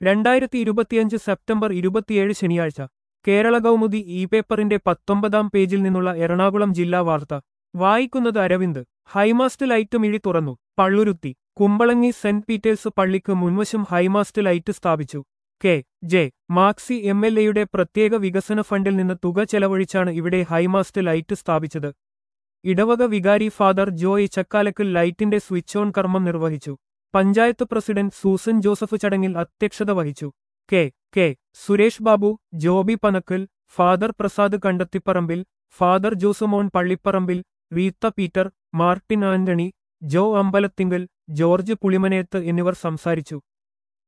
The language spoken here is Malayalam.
രണ്ടായിരത്തി ഇരുപത്തിയഞ്ച് സെപ്റ്റംബർ ഇരുപത്തിയേഴ് ശനിയാഴ്ച കേരള കൗമുദി ഇ പേപ്പറിന്റെ പത്തൊമ്പതാം പേജിൽ നിന്നുള്ള എറണാകുളം ജില്ലാ വാർത്ത വായിക്കുന്നത് അരവിന്ദ് ഹൈമാസ്റ്റ് ലൈറ്റ് മിഴി തുറന്നു പള്ളുരുത്തി കുമ്പളങ്ങി സെന്റ് പീറ്റേഴ്സ് പള്ളിക്ക് മുൻവശം ഹൈമാസ്റ്റ് ലൈറ്റ് സ്ഥാപിച്ചു K J Maxi M L എയുടെ പ്രത്യേക വികസന ഫണ്ടിൽ നിന്ന് തുക ചെലവഴിച്ചാണ് ഇവിടെ ഹൈമാസ്റ്റ് ലൈറ്റ് സ്ഥാപിച്ചത് ഇടവക വികാരി ഫാദർ ജോയ് ചക്കാലക്കൽ ലൈറ്റിന്റെ സ്വിച്ച് ഓൺ കർമ്മം നിർവഹിച്ചു പഞ്ചായത്ത് പ്രസിഡന്റ് സൂസൻ ജോസഫ് ചടങ്ങിൽ അധ്യക്ഷത വഹിച്ചു K K Suresh Babu Joby Panakkal father Prasad Kandathiparambil father Josemon Pallipparambil Rita Peter Martin Antony Joe Ambalathinkal George Pulimaneth എന്നിവർ സംസാരിച്ചു